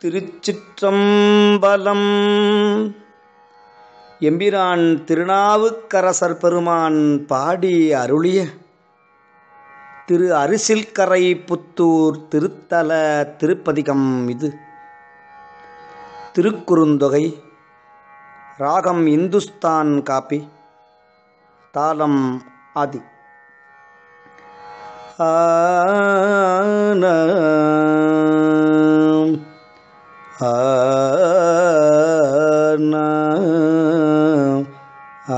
திருச்சிற்றம்பலம் எம்பிரான் திருநாவுக்கரசர் பெருமான் பாடி அருளிய திரு அரிசில்கரை புத்தூர் திருத்தல திருப்பதிகம் இது திருக்குறுந்தொகை ராகம் இந்துஸ்தான் காப்பி தாளம் ஆதி ஆன ஆன ஆ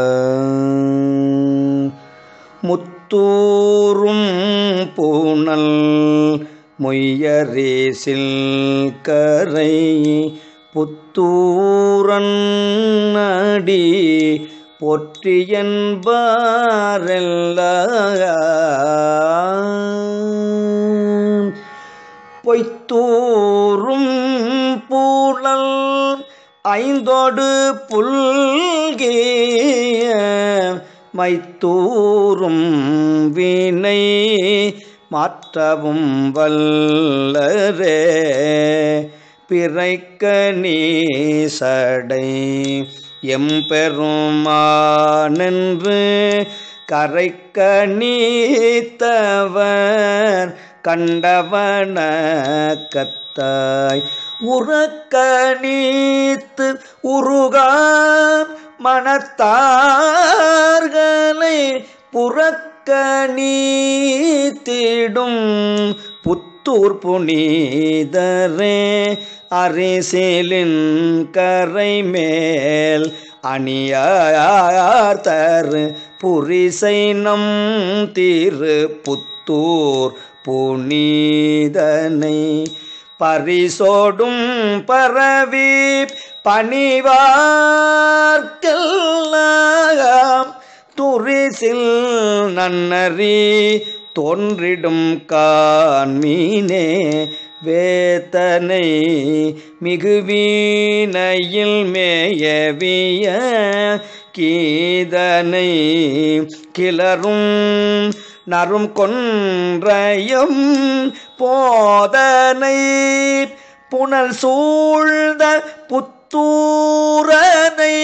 முத்தூரும் பூனல் மொய்யரேசில் கரை புத்தூரன் அடி பொற்றியன்பாரெல்லாம் பொய்த்தூரும் பூழல் ஐந்தோடு புல்கிய மைத்தூரும் வினை மாற்றவும் வல்லரே பிறைக்க நீசடை எம்பெருமானென்று கரைக்க நீத்தவர் கண்டவன கத்தாய் உறக்க நீத்து உருகா மனத்தார்களை புறக்க நீத்திடும் புத்தூர் புனிதரே அரிசிலின் கரை மேல் அணியார் புரிசை நம் திரு புத்தூர் புனிதனை பரிசோடும் பரவி பணிவார்க்கெல்லாம் துரிசில் நன்னறி தோன்றிடும் கான்மீனே வேத்தனை மிகுவீனையில் மேயவிய கீதனை கிளரும் நரும் கொன்றையும் போதனை புனல் சூழ்ந்த புத்தூரனை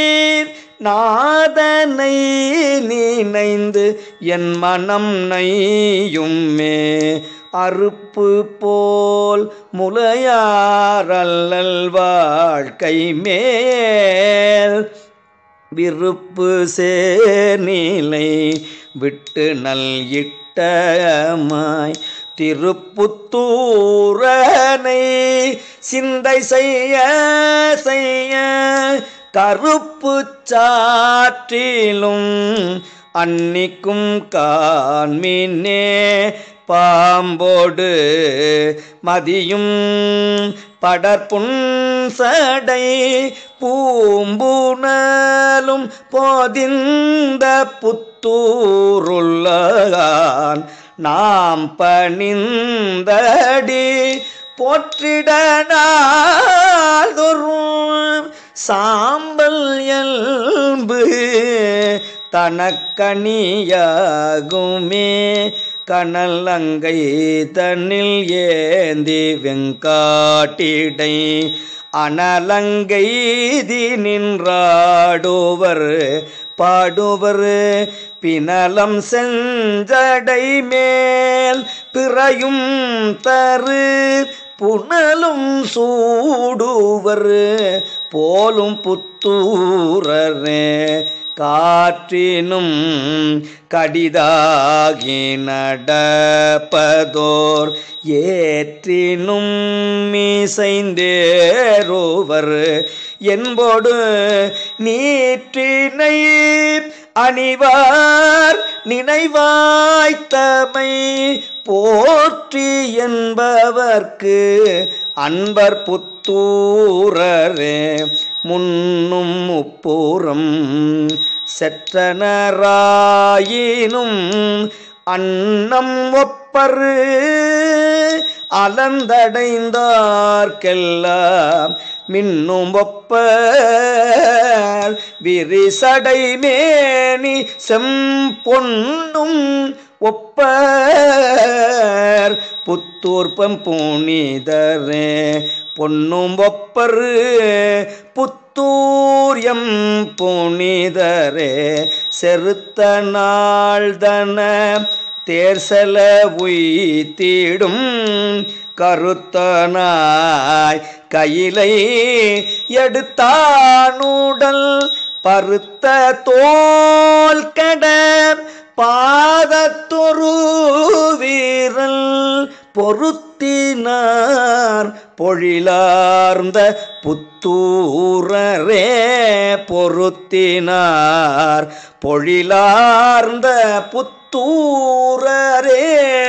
நாதனை நினைந்து என் மனம் நையுமே அறுப்பு போல் முளையாரல்லல் வாழ்க்கை மேல் விருப்பு சேர்நிலை விட்டு நல் இட்டமாய் திருப்புத்தூரனை சிந்தை செய்ய செய்ய கருப்பு சாற்றிலும் அன்னிக்கும் காண்மினே பாம்போடு மதியும் படற்புன்சடை பூம்புணலும் போதிந்த புத்தூருள்ளான் நாம் பணிந்தடி போற்றிட நாள்தொரும் சாம்பல் எல்பு தனக்கணியாகுமே கனல் அங்கை தன்னில் ஏந்தி வெங்காட்டிடை அனலங்கைதி நின்றாடுவர் பாடுவர் பினலம் செஞ்சடை மேல் பிறையும் தரு புனலும் சூடுவர் போலும் புத்தூரரே காற்றினும் கடிதாகி நடப்பதோர் ஏற்றினும் மீசைந்தேரோவர் என்போடு நீற்றினை அணிவார் நினைவாய்த்தமை போற்றி என்பவர்க்கு அன்பர் புத்தூரரே முன்னும் முப்பூரம் செற்றனராயினும் அன்னம் ஒப்பரு அலந்தடைந்தார்க்கெல்லாம் மின்னும் ஒப்ப விரிசடை மேனி செம்பொன்னும் ஒப்பர் புத்தூர்ப்பம் புனிதரே பொன்னும் ஒப்பரு புத்தூரியம் புனிதரே செருத்த நாள்தன தேர்சல உய்த்திடும் கருத்தனாய் கையிலை எடுத்தானுடல் பருத்த தோல் கட பாதத்தொரு வீரல் பொருத்தினார் பொழிலார்ந்த புத்தூரரே பொருத்தினார் பொழிலார்ந்த புத்தூரரே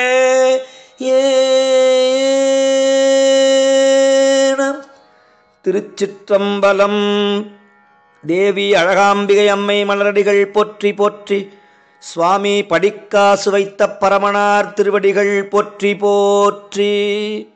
ஏன திருச்சிற்றம்பலம் தேவி அழகாம்பிகை அம்மை மலரடிகள் போற்றி போற்றி சுவாமி படிக்காசு வைத்த பரமனார் திருவடிகள் போற்றி போற்றி